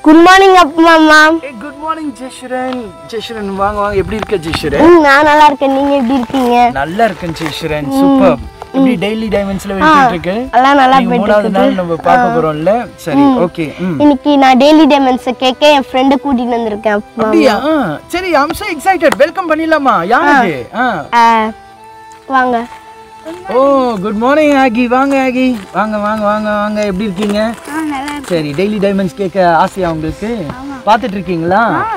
Good morning அப்பா ma'am good morning Jayaswaran Jayaswaran வாங்க வாங்க எப்படி இருக்க ஜெயஸ்வரன் ம் நான் நல்லா இருக்கேன் நீங்க எப்படி இருக்கீங்க நல்லா இருக்கேன் ஜெயஸ்வரன் சூப்பர் எப்படி டெய்லி டைமண்ட்ஸ்ல வெயிட் இருக்கு எல்லாம் நல்லா நீங்க போயிட்டு மூணாவது இருக்குது நாள் நம்ம பார்க்க போறோம்ல சரி ஓகே ம் இன்னைக்கு நான் டெய்லி டைமண்ட்ஸ் கேட்க என் ஃப்ரெண்டு கூட்டிட்டு வந்திருக்கேன் அப்பா அப்படியா ஆ, சரி ஐம் so excited வெல்கம் பண்ணிடலாமா யார் அது ஆ ஆ, வாங்க ஓ குட் மார்னிங் ஆகி வாங்க ஆகி வாங்க வாங்க வாங்க வாங்க எப்படி இருக்கீங்க சரி டெய்லி டைமண்ட்ஸ் கேட்க ஆசையா உங்களுக்கு பார்த்துட்டு இருக்கீங்களா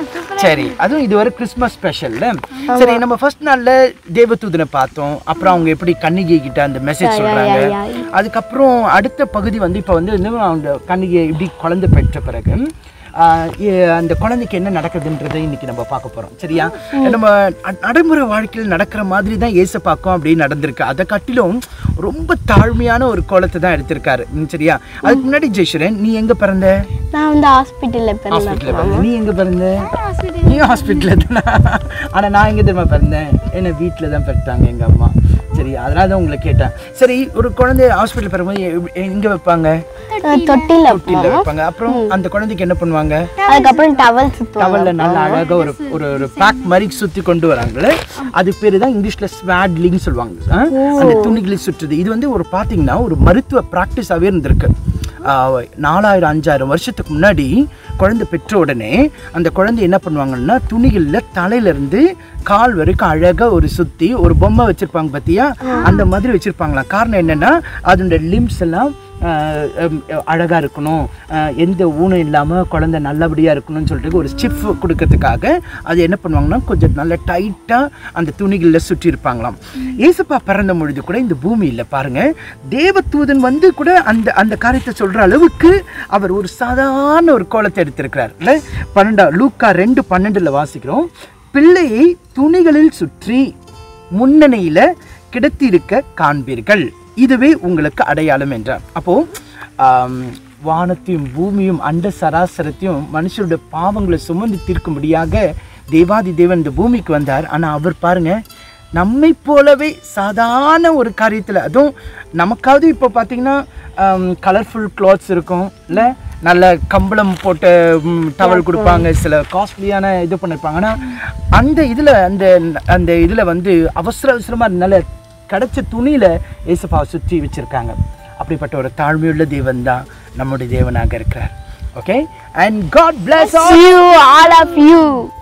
சரி அதுவும் இது ஒரு கிறிஸ்மஸ் ஸ்பெஷல்ல சரி நம்ம ஃபர்ஸ்ட் நாள்ல தேவதூதனை பார்த்தோம் அப்புறம் அவங்க எப்படி கன்னிகை கிட்ட அந்த மெசேஜ் சொல்றாங்க அதுக்கப்புறம் அடுத்த பகுதி வந்து இப்போ வந்து இன்னும் அவங்க கன்னிகை எப்படி குழந்தை பெற்ற பிறகு ஆஹ் எ- அந்த குழந்தைக்கு என்ன நடக்குதுன்றதை இன்னைக்கு நம்ம பார்க்க போறோம் சரியா நம்ம ந- நடைமுறை வாழ்க்கையில் நடக்கிற மாதிரி தான் ஏசப்பாக்கும் அப்படி நடந்திருக்கு அதை காட்டிலும் ரொம்ப தாழ்மையான ஒரு கோலத்தை தான் எடுத்திருக்காரு ம், சரியா அதுக்கு முன்னாடி ஜெய்ஸ்வரன் நீ எங்க பிறந்த நான் வந்து ஹாஸ்பிட்டல்ல பிறந்தேன் ஹாஸ்பிட்டல்ல பிறந்த நீ எங்க பிறந்த நீ ஹாஸ்பிட்டல்ல தானா ஆனா நான் எங்க தெரியுமா பிறந்தேன் என்ன வீட்டில் தான் பெற்றாங்க எங்க அம்மா சரி அதனால தான் உங்களை கேட்டேன் சரி ஒரு குழந்தை ஹாஸ்பிட்டல் பிறகும்போது எ- எங்க வைப்பாங்க அஹ் தொட்டில தொட்டில வைப்பாங்க அப்புறம் அந்த குழந்தைக்கு என்ன பண்ணுவாங்க அதுக்கப்புறம் டவல் சுத்துவாங்க டவல்ல நல்லா அழகா ஒரு ஒரு ஒரு பேக் மாதிரி சுத்தி கொண்டு வராங்கல்ல அது பேரு தான் இங்கிலீஷ்ல ஸ்வாட்லிங் சொல்லுவாங்க ஆ? அந்த துணிகளை சுற்றுது இது வந்து ஒரு பாத்தீங்கன்னா ஒரு மருத்துவ ப்ராக்டிஸாவே இருந்திருக்கு ஆஹ், நாலாயிரம் அஞ்சாயிரம் வருஷத்துக்கு முன்னாடி குழந்தை பெற்ற உடனே அந்த குழந்தை என்ன பண்ணுவாங்கன்னா துணிகளில் தலையில இருந்து கால் வரைக்கும் அழகா ஒரு சுத்தி ஒரு பொம்மை வச்சிருப்பாங்க பாத்தியா அந்த மாதிரி வச்சிருப்பாங்களாம் காரணம் என்னன்னா அதோட லிம்ஸ் எல்லாம் ஆஹ் ஹம் அழகா இருக்கணும் ஆஹ் எந்த ஊனம் இல்லாம குழந்தை நல்லபடியா இருக்கணும்னு சொல்லிட்டு ஒரு ஸ்டிஃப் கொடுக்கறதுக்காக அது என்ன பண்ணுவாங்கன்னா கொஞ்சம் நல்ல டைட்டா அந்த துணிகளில் சுற்றி இருப்பாங்களாம் ஏசப்பா பிறந்த பொழுது கூட இந்த பூமியில் பாருங்க தேவதூதன் வந்து கூட அந்த அந்த காரியத்தை சொல்ற அளவுக்கு அவர் ஒரு சாதாரண ஒரு கோலத்தை எடுத்திருக்கிறார் இல்ல பன்னெண்டா லூக்கா ரெண்டு பன்னெண்டுல வாசிக்கிறோம் பிள்ளையை துணிகளில் சுற்றி முன்னணியில கிடத்தியிருக்க காண்பீர்கள் இதுவே உங்களுக்கு அடையாளம் என்றார் அப்போ ஆம், வானத்தையும் பூமியும் அண்ட சராசரத்தையும் மனுஷருடைய பாவங்களை சுமந்து தீர்க்கும்படியாக தேவாதி தேவன் இந்த பூமிக்கு வந்தார் ஆனா அவர் பாருங்க நம்மை போலவே சாதாரண ஒரு காரியத்தில் அதுவும் நமக்காவது இப்போ பார்த்தீங்கன்னா கலர்ஃபுல் கிளாத்ஸ் இருக்கும் இல்லை நல்ல கம்பளம் போட்ட டவல் கொடுப்பாங்க சில காஸ்ட்லியான இது பண்ணிருப்பாங்க ஆனால் அந்த இதில் அந்த அந்த இதில் வந்து அவசர அவசரமாக நல்ல கிடைச்ச துணியில் ஏசப்பாவை சுற்றி வச்சுருக்காங்க அப்படிப்பட்ட ஒரு தாழ்மையுள்ள தேவன் தான் நம்முடைய தேவனாக இருக்கிறார் okay and God bless you all of you